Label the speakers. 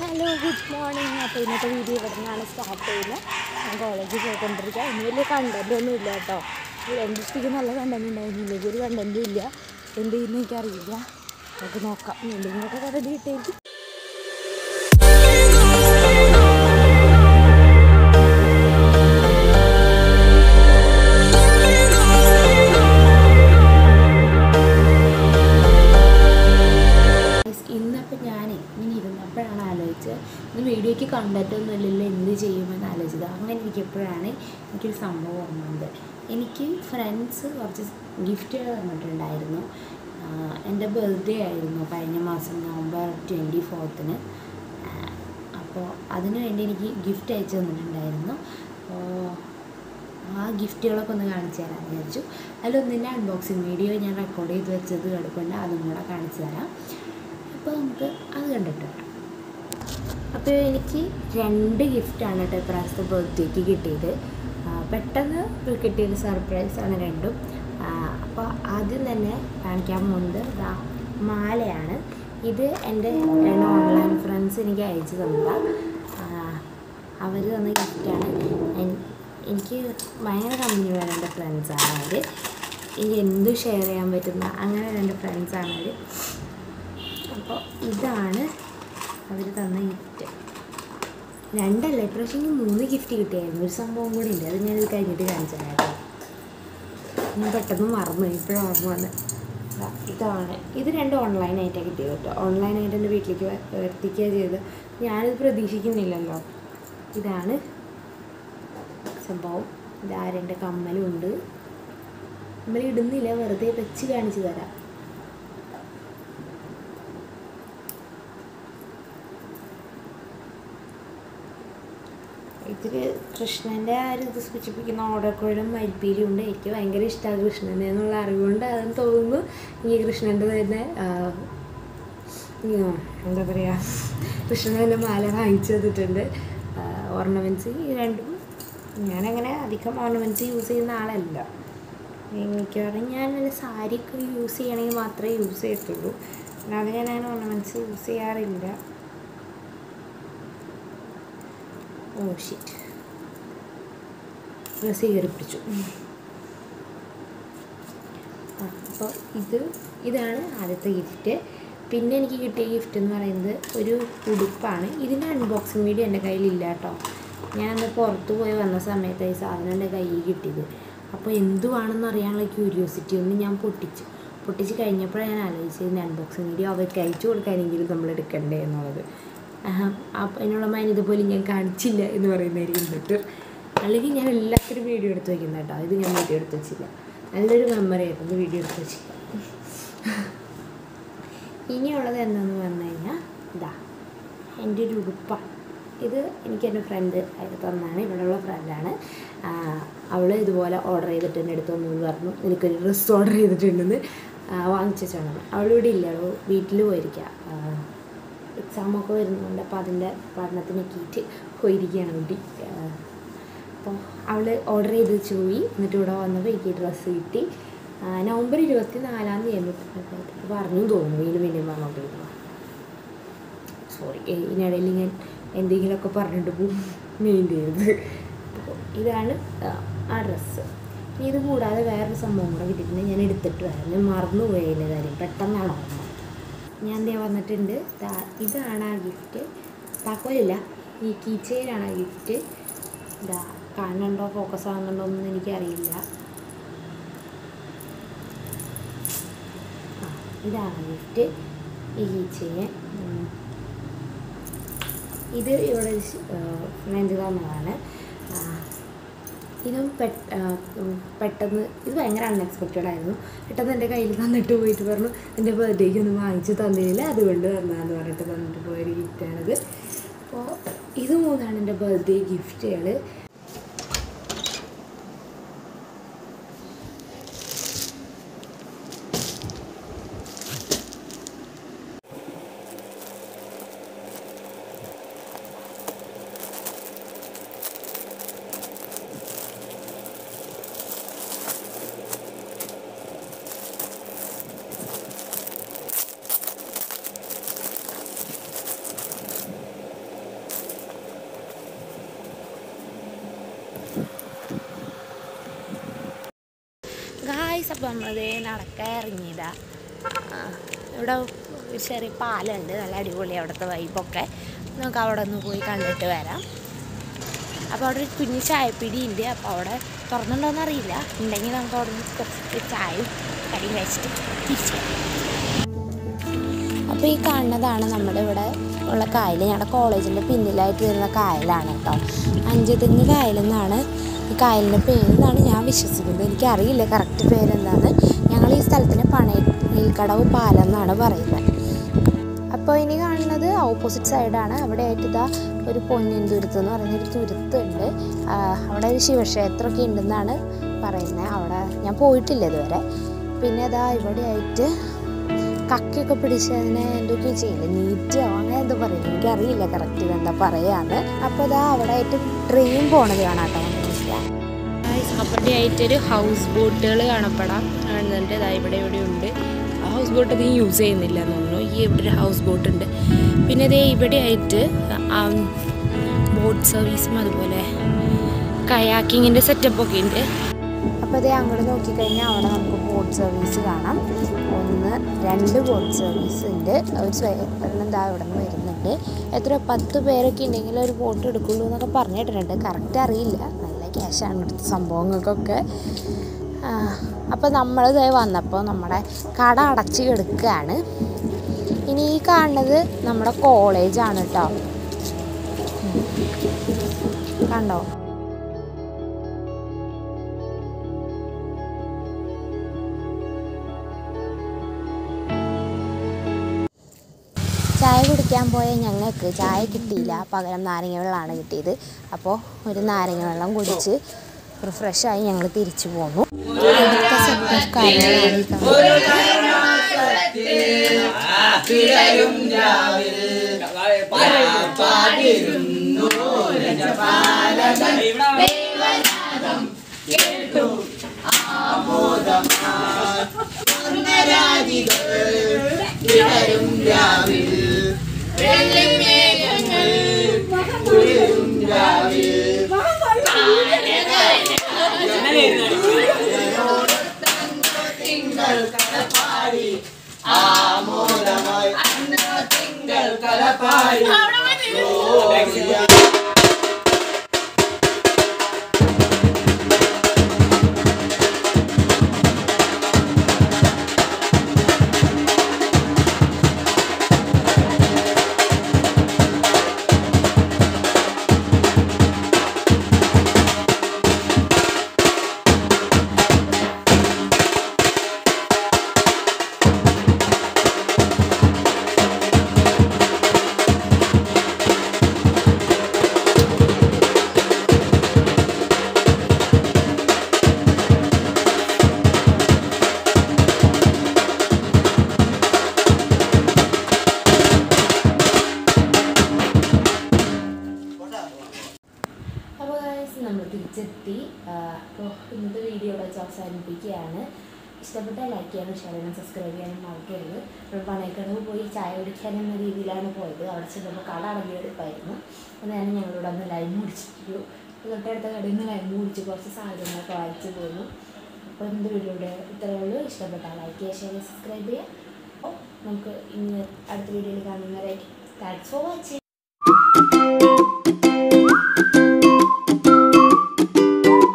Speaker 1: Hello good morning അപ്പോൾ ഇന്നത്തെ video ഇവിടെ നിന്നാണ് സ്റ്റാർട്ട് ചെയ്യുന്നത് ഞാൻ കോളേജിൽ പോയിക്കൊണ്ടിരിക്കുക ഇന്ന് വലിയ കണ്ടൻറ് ഒന്നും ഇല്ല കേട്ടോ ഈ രണ്ട് ദിവസത്തേക്ക് നല്ല കണ്ടൻറ് ഉണ്ടായിരുന്നു ഇല്ലെങ്കിൽ ഒരു കണ്ടൻറ്റും ഇല്ല എന്ത് ചെയ്യുന്നു എനിക്കറിയില്ല നമുക്ക് നോക്കാം എന്തെങ്കിലുമൊക്കെ കണ്ടൻറ് കിട്ടിയിരിക്കും ഇന്നപ്പോൾ ഞാൻ ഇങ്ങനെ ഇരുന്നപ്പോഴാണ് ആലോചിച്ചത് ഇന്ന് വീഡിയോയ്ക്ക് കണ്ടന്റ് ഒന്നും ഇല്ലല്ലോ എന്ത് ചെയ്യുമെന്ന് ആലോചിച്ചത് അങ്ങനെ ഇരിക്കുമ്പോഴാണ് എനിക്കൊരു സംഭവം ഓർമ്മ വന്നത് എനിക്ക് ഫ്രണ്ട്സ് കുറച്ച് ഗിഫ്റ്റുകൾ തന്നിട്ടുണ്ടായിരുന്നു ആഹ് എൻ്റെ ബർത്ത്ഡേ ആയിരുന്നു കഴിഞ്ഞ മാസം നവംബർ ട്വൻറ്റി ഫോർത്തിന് അപ്പോൾ അതിനു വേണ്ടി എനിക്ക് ഗിഫ്റ്റ് അയച്ചു തന്നിട്ടുണ്ടായിരുന്നു അപ്പോൾ ആ ഗിഫ്റ്റുകളൊക്കെ ഒന്ന് കാണിച്ചു തരാമെന്ന് വിചാരിച്ചു അതിലൊന്നിൻ്റെ അൺബോക്സിങ് വീഡിയോ ഞാൻ റെക്കോർഡ് ചെയ്ത് വെച്ചത് കിടപ്പുണ്ട് അതും കൂടെ കാണിച്ചു തരാം അപ്പോൾ നമുക്ക് അത് കണ്ടിട്ട് വരാം അപ്പോൾ എനിക്ക് രണ്ട് ഗിഫ്റ്റാണ് കേട്ടോ ഇപ്രാവശ്യത്തെ ബർത്ത്ഡേക്ക് കിട്ടിയത് ആ, പെട്ടെന്ന് കിട്ടിയൊരു സർപ്രൈസാണ് രണ്ടും ആ, അപ്പോൾ ആദ്യം തന്നെ കാണിക്കാൻ പോകുന്നത് ദാ മാലയാണ് ഇത് എൻ്റെ രണ്ട് ഓൺലൈൻ ഫ്രണ്ട്സ് എനിക്ക് അയച്ചു തന്നതാണ് അവർ തന്ന ഗിഫ്റ്റാണ് എനിക്ക് ഭയങ്കര കമ്പനിയുള്ള രണ്ട് ഫ്രണ്ട്സാണ് അവർ എനിക്ക് എന്ത് ഷെയർ ചെയ്യാൻ പറ്റുന്ന അങ്ങനെ രണ്ട് ഫ്രണ്ട്സാണ് അവർ അപ്പോൾ ഇതാണ് അവർ തന്ന ഗിഫ്റ്റ് രണ്ടല്ല ഇപ്രാവശ്യം എനിക്ക് മൂന്ന് ഗിഫ്റ്റ് കിട്ടിയായിരുന്നു ഒരു സംഭവം കൂടി ഉണ്ട് അത് ഞാനിത് കഴിഞ്ഞിട്ട് കാണിച്ചു തരാം കേട്ടോ ഞാൻ പെട്ടെന്ന് മറന്നു ഇപ്പോഴും ഓർമ്മ വന്ന് ദാ ഇതാണ് ഇത് രണ്ട് ഓൺലൈനായിട്ടാണ് കിട്ടിയത് കേട്ടോ ഓൺലൈനായിട്ട് എൻ്റെ വീട്ടിലേക്ക് വ- എത്തിക്കുക ചെയ്ത് ഞാനിത് പ്രതീക്ഷിക്കുന്നില്ലല്ലോ ഇതാണ് സംഭവം ഇതാ രണ്ട് കമ്മലും ഉണ്ട് നമ്മൾ ഇടുന്നില്ല വെറുതെ വെച്ച് കാണിച്ചു തരാം ഇതിൽ കൃഷ്ണൻ്റെ ആ ഒരു ഇത് സൂചിപ്പിക്കുന്ന ഓടക്കുഴലും മരിപ്പീലും ഉണ്ട് എനിക്ക് ഭയങ്കര ഇഷ്ടമാണ് കൃഷ്ണനെ എന്നുള്ള അറിവുകൊണ്ട് അതെന്ന് തോന്നുന്നു ഈ കൃഷ്ണൻ്റെ തന്നെ ആ, ഈ, എന്താ പറയുക കൃഷ്ണൻ തന്നെ മാല വാങ്ങിച്ചു തന്നിട്ടുണ്ട് ഓർണമെൻറ്റ്സ് ഈ രണ്ടും ഞാനങ്ങനെ അധികം ഓർണമെൻറ്റ്സ് യൂസ് ചെയ്യുന്ന ആളല്ല മിക്കവാറും ഞാൻ വല്ല സാരിയൊക്കെ യൂസ് ചെയ്യണമെങ്കിൽ മാത്രമേ യൂസ് ചെയ്യത്തുള്ളൂ അല്ലാതെ ഞാൻ അങ്ങനെ ഓർണമെൻറ്റ്സ് യൂസ് ചെയ്യാറില്ല ഓ ഷിറ്റ് ഡ്രസ്സ് കയറി പിടിച്ചു അപ്പോൾ ഇത് ഇതാണ് ആദ്യത്തെ ഗിഫ്റ്റ് പിന്നെ എനിക്ക് കിട്ടിയ ഗിഫ്റ്റ് എന്ന് പറയുന്നത് ഒരു ഉടുപ്പാണ് ഇതിൻ്റെ അൺബോക്സിങ് വീഡിയോ എൻ്റെ കയ്യിലില്ല കേട്ടോ ഞാനന്ന് പുറത്ത് പോയി വന്ന സമയത്ത് ഈ സാധനം എൻ്റെ കയ്യിൽ കിട്ടിയത് അപ്പോൾ എന്തുവാണെന്ന് അറിയാനുള്ള ക്യൂരിയോസിറ്റി ഒന്ന് ഞാൻ പൊട്ടിച്ചു പൊട്ടിച്ച് കഴിഞ്ഞപ്പോഴാണ് ഞാൻ ആലോചിച്ചത് ഇതിൻ്റെ അൺബോക്സിങ് വീഡിയോ അവർക്ക് അയച്ചു കൊടുക്കാനെങ്കിലും നമ്മൾ എടുക്കണ്ടേ എന്നുള്ളത് ആഹ് അപ്പം അതിനുള്ള മൈൻ ഇതുപോലെ ഞാൻ കാണിച്ചില്ല എന്ന് പറയുന്നതായിരിക്കും ബെറ്റർ അല്ലെങ്കിൽ ഞാൻ എല്ലാത്തിനും വീഡിയോ എടുത്ത് വയ്ക്കുന്ന കേട്ടോ ഇത് ഞാൻ വീഡിയോ എടുത്ത് വെച്ചില്ല നല്ലൊരു മെമ്മറി ആയിരുന്നു വീഡിയോ എടുത്ത് വെച്ചില്ല ഇനിയുള്ളത് എന്താണെന്ന് പറഞ്ഞു കഴിഞ്ഞാൽ ഇതാ എൻ്റെ ഒരു ഉടുപ്പാണ് ഇത് എനിക്ക് എൻ്റെ ഫ്രണ്ട് തന്നാണ് ഇവിടെയുള്ള ഫ്രണ്ടാണ് അവൾ ഇതുപോലെ ഓർഡർ ചെയ്തിട്ട് എൻ്റെ അടുത്ത് വന്നു എന്ന് പറഞ്ഞു എനിക്കൊരു ഡ്രസ്സ് ഓർഡർ ചെയ്തിട്ടുണ്ടെന്ന് വാങ്ങിച്ചു വെച്ചാണ് അവളിവിടെ ഇല്ല അവൾ വീട്ടിൽ പോയിരിക്കുക എക്സാമൊക്കെ വരുന്നുണ്ട് അപ്പോൾ അതിൻ്റെ പഠനത്തിനൊക്കെയിട്ട് പോയിരിക്കുകയാണ് കുട്ടി അപ്പോൾ അവൾ ഓർഡർ ചെയ്ത് വെച്ച് പോയി എന്നിട്ട് ഇവിടെ വന്നപ്പോൾ എനിക്ക് ഡ്രസ്സ് കിട്ടി ആ, നവംബർ ഇരുപത്തി നാലാം തീയതി പറഞ്ഞു തോന്നുന്നു വീണ്ടും വീണ്ടും പറഞ്ഞോണ്ടിരുന്നു സോറി ഇതിനിടയിൽ ഞാൻ എന്തെങ്കിലുമൊക്കെ പറഞ്ഞിട്ട് പോകും മെയിൻ ചെയ്തത് അപ്പോൾ ഇതാണ് ആ, ആ ഡ്രസ്സ് ഇനി ഇത് കൂടാതെ വേറൊരു സംഭവം കൂടെ കിട്ടിയിട്ടുണ്ട് ഞാൻ എടുത്തിട്ട് വരാം ഞാൻ മറന്നുപോയി അതിൻ്റെ കാര്യം പെട്ടെന്നാണ് ഓർമ്മ ഞാൻ ദേ വന്നിട്ടുണ്ട് ദാ ഇതാണ് ആ ഗിഫ്റ്റ് താക്കോലില്ല ഈ കീ ചെയിനാണ് ആ ഗിഫ്റ്റ് ഇതാ കാണുന്നുണ്ടോ ഫോക്കസ് ആകുന്നുണ്ടോ എന്നൊന്നും എനിക്കറിയില്ല ആ ഇതാണ് ഗിഫ്റ്റ് ഈ കീ ചെയിൻ ഇത് ഇവിടെ ഫ്രണ്ട് തന്നതാണ് ആ, ഇതും പെട്ട് ആ, ഉം, പെട്ടെന്ന് ഇത് ഭയങ്കര അൺഎക്സ്പെക്റ്റഡ് ആയിരുന്നു പെട്ടെന്ന് എൻ്റെ കയ്യിൽ തന്നിട്ട് പോയിട്ട് പറഞ്ഞു എൻ്റെ ബർത്ത്ഡേക്ക് ഒന്നും വാങ്ങിച്ച് തന്നില്ല അതുകൊണ്ട് തന്നാന്ന് പറഞ്ഞിട്ട് തന്നിട്ട് പോയൊരു ഗിഫ്റ്റാണിത് അപ്പോൾ ഇത് മൂന്നാണ് എൻ്റെ ബർത്ത്ഡേ ഗിഫ്റ്റുകൾ അപ്പോൾ നമ്മളിതേ നടക്കാൻ ഇറങ്ങിയതാ ആ, ഇവിടെ ഒരു ചെറിയ പാലമുണ്ട് നല്ല അടിപൊളി അവിടുത്തെ വൈബൊക്കെ നമുക്ക് അവിടെ ഒന്ന് പോയി കണ്ടിട്ട് വരാം അപ്പോൾ അവിടെ ഒരു കുഞ്ഞു ചായപ്പിടി ഉണ്ട് അപ്പോൾ അവിടെ തുറന്നുണ്ടോയെന്ന് അറിയില്ല ഉണ്ടെങ്കിൽ നമുക്ക് അവിടെ നിന്ന് കുറച്ച് ചായയും കടിയും കഴിച്ചിട്ട് തിരിച്ചു വരാം അപ്പോൾ ഈ കാണുന്നതാണ് നമ്മുടെ ഇവിടെ ഉള്ള കായൽ ഞങ്ങളുടെ കോളേജിൻ്റെ പിന്നിലായിട്ട് വരുന്ന കായലാണ് കേട്ടോ അഞ്ചുതെങ്ങ് കായലെന്നാണ് ഈ കായലിൻ്റെ പേരെന്നാണ് ഞാൻ വിശ്വസിക്കുന്നത് എനിക്കറിയില്ല കറക്റ്റ് പേരെന്താണ് ഞങ്ങൾ ഈ സ്ഥലത്തിന് പണയിൽക്കടവ് പാലം എന്നാണ് പറയുന്നത് അപ്പോൾ ഇനി കാണുന്നത് ഓപ്പോസിറ്റ് സൈഡാണ് അവിടെ ആയിട്ട് ഇതാ ഒരു പൊന്നിൻ തുരുത്ത് എന്ന് പറയുന്നൊരു തുരുത്തുണ്ട് ആ, അവിടെ ഒരു ശിവക്ഷേത്രമൊക്കെ ഉണ്ടെന്നാണ് പറയുന്നത് അവിടെ ഞാൻ പോയിട്ടില്ല ഇതുവരെ പിന്നെ ഇതാ ഇവിടെ ആയിട്ട് കക്കയൊക്കെ പിടിച്ച് അതിനെ എന്തൊക്കെ ചെയ്യില്ല നീറ്റോ അങ്ങനെ എന്തോ പറയില്ല എനിക്കറിയില്ല കറക്റ്റ് ഇതെന്താ പറയാന്ന് അപ്പോൾ ഇതാ അവിടെ ആയിട്ട് ട്രെയിൻ പോണത് കാണാം കേട്ടോ മനസ്സിലായി അവിടെ ആയിട്ടൊരു ഹൗസ് ബോട്ടുകൾ കാണപ്പെടാം കാണുന്നുണ്ട് ഇതാ ഇവിടെ ഇവിടെ ഉണ്ട് ആ ഹൗസ് ബോട്ട് അധികം യൂസ് ചെയ്യുന്നില്ല എന്ന് തോന്നുന്നു ഈ ഇവിടെ ഒരു ഹൗസ് ബോട്ട് ഉണ്ട് പിന്നെ ഇതേ ഇവിടെ ആയിട്ട് ബോട്ട് സർവീസും അതുപോലെ കയാക്കിങ്ങിൻ്റെ സെറ്റപ്പൊക്കെ ഉണ്ട് അപ്പോൾ ഇതേ അങ്ങോട്ട് നോക്കിക്കഴിഞ്ഞാൽ അവിടെ നമുക്ക് ബോട്ട് സർവീസ് കാണാം ഒന്ന് രണ്ട് ബോട്ട് സർവീസ് ഉണ്ട് ഒരു സ്വയം എന്താ അവിടെ നിന്ന് വരുന്നുണ്ട് എത്ര പത്ത് പേരൊക്കെ ഉണ്ടെങ്കിൽ ഒരു ബോട്ട് എടുക്കുള്ളൂ എന്നൊക്കെ പറഞ്ഞിട്ടുണ്ട് കറക്റ്റ് അറിയില്ല നല്ല ക്യാഷാണ് ഇവിടുത്തെ സംഭവങ്ങൾക്കൊക്കെ അപ്പോൾ നമ്മൾ ഇതേ വന്നപ്പോൾ നമ്മുടെ കട അടച്ച് കിടക്കുകയാണ് ഇനി ഈ കാണുന്നത് നമ്മുടെ കോളേജാണ് കേട്ടോ കണ്ടോ ചായ കുടിക്കാൻ പോയ ഞങ്ങൾക്ക് ചായ കിട്ടിയില്ല പകരം നാരങ്ങ വെള്ളമാണ് കിട്ടിയത് അപ്പോൾ ഒരു നാരങ്ങ വെള്ളം കുടിച്ച് റിഫ്രഷായി ഞങ്ങൾ തിരിച്ചു പോന്നു ഇവിടുത്തെ സെറ്റ് ഓഫ് കാര്യങ്ങളാണ് ഈ കാണുന്നത്. അപ്പോൾ guys, നമ്മൾ തിരിച്ചെത്തി അപ്പോൾ ഇന്നത്തെ വീഡിയോ ഇവിടെ വെച്ച് അവസാനിപ്പിക്കുകയാണ് ഇഷ്ടപ്പെട്ട ലൈക്ക് ചെയ്യാനും ഷെയർ ചെയ്യാനും സബ്സ്ക്രൈബ് ചെയ്യാനും മറക്കരുത് നമ്മൾ പണയക്കടവ് പോയി ചായ കുടിക്കാൻ എന്ന രീതിയിലാണ് പോയത് അവിടെ ചെന്നപ്പോൾ കട അടങ്ങിയെടുപ്പായിരുന്നു അതാണ് ഞങ്ങളോട് അന്ന് ലൈം മുടിച്ചിട്ടു തൊട്ടടുത്ത കടയിൽ നിന്ന് ലൈം മുടിച്ച് കുറച്ച് സാധനങ്ങളൊക്കെ വാങ്ങിച്ചു പോന്നു അപ്പോൾ ഇന്നത്തെ വീഡിയോയുടെ ഇത്രയേ ഉള്ളൂ ഇഷ്ടപ്പെട്ടാൽ ലൈക്ക് ചെയ്യുക ഷെയർ ചെയ്യുക സബ്സ്ക്രൈബ് ചെയ്യുക അപ്പോൾ നമുക്ക് ഇന്ന് അടുത്ത വീഡിയോയിൽ കാണുന്നവരെ താങ്ക്സ് ഫോർ വാച്ചിങ്